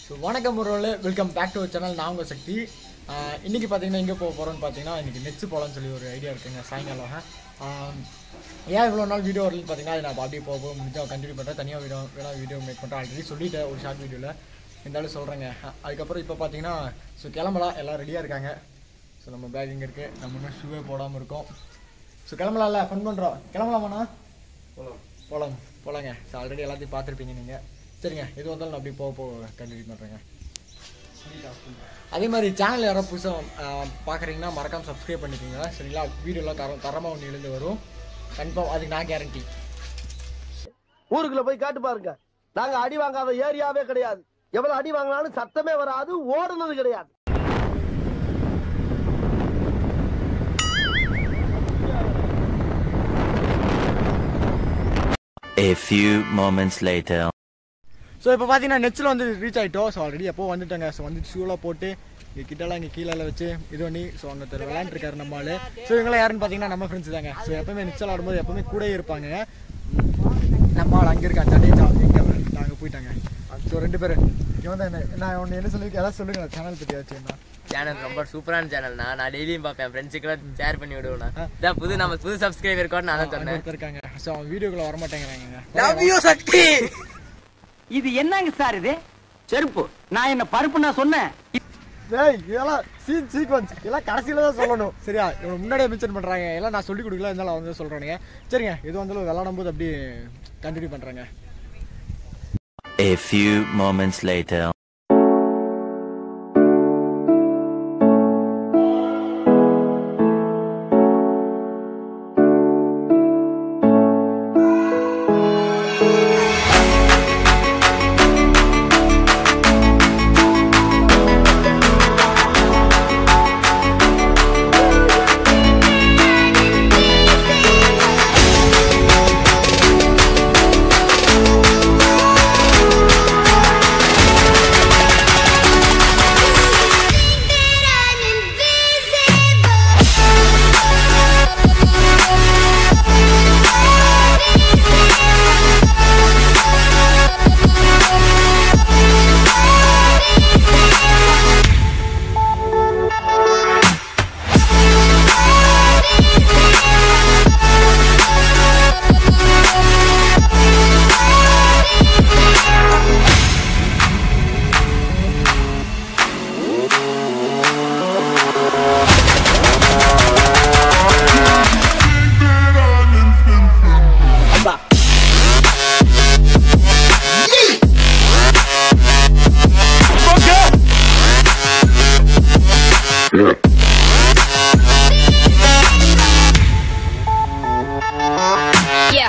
So வணக்கம் உறவுகளே welcome back to channel நான் உங்கள் சக்தி ஆஹ் இன்னைக்கு பார்த்தீங்கன்னா எங்கே போக போகிறோம்னு பார்த்தீங்கன்னா இன்னைக்கு நெக்ஸ்ட் போகலான்னு சொல்லி ஒரு ஐடியா இருக்குங்க சாயங்காலம் ஆஹ் ஏன் இவ்வளோ நாள் வீடியோ வரலன்னு பார்த்தீங்கன்னா அது நான் அப்படியே போக போக முடிஞ்சால் கண்டினியூ பண்ணுறேன் தனியாக வீடியோ வேணா வீடியோ மேக் பண்ணுறேன் ஆல்ரெடி சொல்லிட்டேன் ஒரு ஷார்ட் வீடியோவில் இருந்தாலும் சொல்கிறேங்க அதுக்கப்புறம் இப்போ பார்த்தீங்கன்னா ஸோ கிளம்பலாம் எல்லாம் ரெடியாக இருக்காங்க ஸோ நம்ம பேக் இங்கே இருக்குது நம்ம இன்னும் ஷூவே போடாமல் இருக்கோம் ஸோ கிளம்பலாம்ல ஃபன் பண்ணுறோம் கிளம்பலாமாண்ணா போகலாம் போகலாம் போகலாங்க ஸோ ஆல்ரெடி எல்லாத்தையும் பார்த்துருப்பீங்க நீங்கள் சரிங்க எது வந்தாலும் நான் அப்படியே போக போக கண்டினியூ பண்ணுறேங்க அதே மாதிரி சேனல் யாராவது புதுசாக பார்க்குறீங்கன்னா மறக்காம சப்ஸ்கிரைப் பண்ணிக்கோங்க சரிங்களா வீடியோலாம் தர தரமாக ஒன்று எழுந்து வரும் கன்ஃபார்ம் அதுக்கு நான் கேரண்டி ஊருக்குள்ள போய் காட்டு பாருங்க நாங்க அடி வாங்காத ஏரியாவே கிடையாது எவ்வளவு அடி வாங்கினாலும் சத்தமே வராது ஓடுனது கிடையாது A few moments later. So இப்போ பார்த்தீங்கன்னா நெச்சில் வந்து ரீச் ஆகிட்டோம் ஸோ ஆல்ரெடி எப்போ வந்துட்டாங்க ஸோ வந்து ஷூலாம் போட்டு இங்கே கிட்டலாம் இங்கே கீழே வச்சு இது பண்ணி ஸோ அங்கே ஒருத்தர் விளையாண்டுருக்காரு நம்ம ஆளு ஸோ இவங்களாம் யாருன்னு பார்த்தீங்கன்னா நம்ம ஃப்ரெண்ட்ஸ் தாங்க ஸோ எப்பவுமே நெச்சல் ஆடும்போது எப்பவுமே கூட இருப்பாங்க நம்ம ஆள் அங்கே இருக்கா தடேஜா இங்கே நாங்கள் போயிட்டாங்க ஸோ ரெண்டு பேர் இங்கே வந்து என்ன நான் ஒன்று என்ன சொல்லி எதாவது சொல்லுங்க சேனல் பற்றி ஆச்சு என்ன சேனல் ரொம்ப சூப்பரான சேனல்னா நான் டெய்லியும் பார்ப்பேன் ஃப்ரெண்ட்ஸுக்குலாம் ஷேர் பண்ணி விடுவேன் இதான் புது நம்ம புது சப்ஸ்கிரைபர் கூட நான் தான் அங்க சொன்னேன் ஒருத்தர் இருக்காங்க ஸோ அவன் வீடியோக்குள்ள வரமாட்டேங்கிறாங்க லவ் யூ சக்தி இது என்னங்க சார் இது செருப்பு நான் என்ன பருப்பு நான் சொன்னேன் டேய் இதெல்லாம் சீன் சீக்வன்ஸ் இதெல்லாம் கடைசியில தான் சொல்லணும் சரியா இவங்க முன்னாடியே மென்ஷன் பண்றாங்க எல்லாம் நான் சொல்லி கொடுக்கல இருந்தாலும் அவங்க வந்து சொல்றானுங்க சரிங்க இது வந்தாலும் விளாடும் போது அப்படியே கண்டினியூ பண்றாங்க A few moments later. Yeah.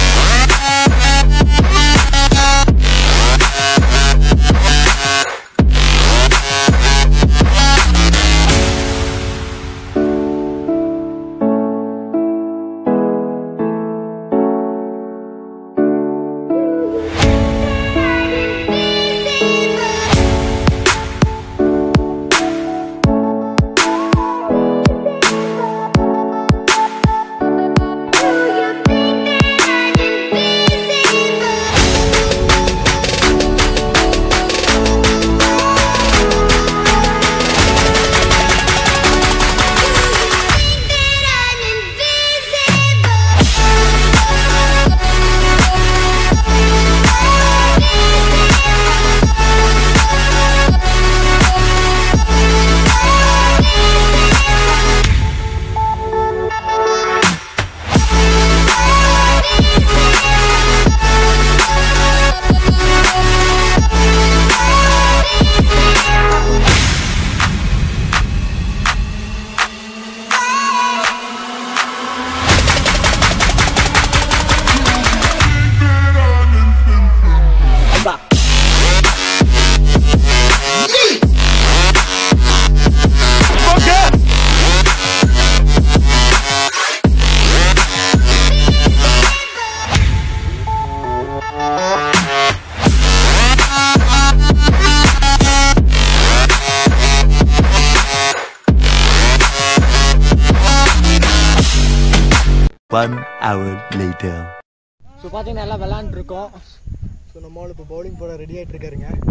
One hour later. So பார்த்தீங்கன்னா எல்லாம் விளாண்டுருக்கோம் ஸோ நம்ம ஆள் இப்போ பவுலிங் போட ரெடி ஆகிட்டு இருக்காருங்க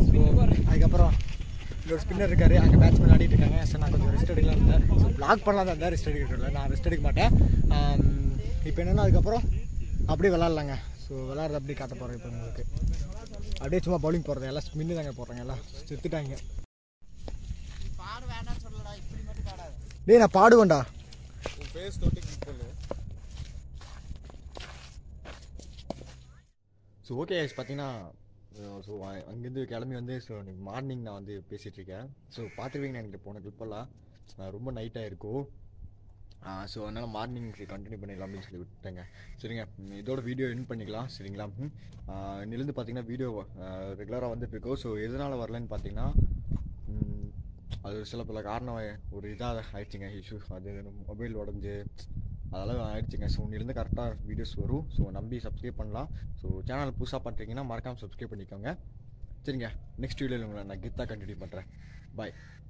ஸோ அதுக்கப்புறம் இங்க ஒரு ஸ்பின்னர் இருக்காரு அங்கே பேட்ஸ்மேன் ஆடிட்டு இருக்காங்க சார் நான் கொஞ்சம் ரெஸ்ட் எடுக்கலாம் இருந்தேன் ஸோ பிளாக் பண்ணலாம் தான் இருந்தால் ரெஸ்ட் எடுக்கிறதில்ல நான் ரெஸ்ட் எடுக்க மாட்டேன் இப்போ என்னென்னா அதுக்கப்புறம் அப்படியே விளாட்லாங்க ஸோ விளாட்றது அப்படியே காட்ட போகிறேன் இப்போ உங்களுக்கு அப்படியே சும்மா பவுலிங் போடுறது எல்லாம் ஸ்பின்னு தாங்க போடுறாங்க எல்லாம் செத்துட்டாங்க டேய் நான் பாடுவேன்டா ஸோ ஓகே பார்த்தீங்கன்னா ஸோ அங்கேருந்து கிளம்பி வந்து ஸோ இன்னைக்கு மார்னிங் நான் வந்து பேசிகிட்டு இருக்கேன் ஸோ பார்த்துருவீங்க எனக்கு போன clip-எல்லாம் ஆஹ் ரொம்ப நைட்டாக இருக்கும் ஸோ அதனால் மார்னிங் கண்டினியூ பண்ணிடலாம் அப்படின்னு சொல்லி விட்டேங்க சரிங்க ம், இதோட வீடியோ என் பண்ணிக்கலாம் சரிங்களா ம், ஆஹ் இன்னிலிருந்து பார்த்தீங்கன்னா வீடியோ ரெகுலராக வந்துட்டு இருக்கோம் ஸோ எதனால் வரலன்னு பார்த்தீங்கன்னா ம், அது ஒரு சில பல காரணம் ஒரு இதாக ஆயிடுச்சுங்க இஷ்யூ அது மொபைல் உடஞ்சி அதெல்லாம் ஆயிடுச்சுங்க ஸோ இன்னிலேருந்து கரெக்டாக வீடியோஸ் வரும் ஸோ நம்பி சப்ஸ்கிரைப் பண்ணலாம் ஸோ சேனல் புதுசாக பண்ணுறீங்கன்னா மறக்காமல் சப்ஸ்கிரைப் பண்ணிக்கோங்க சரிங்க நெக்ஸ்ட் வீடியோவில் உங்களை நான் கெத்தாக கண்டினியூ பண்ணுறேன் பாய்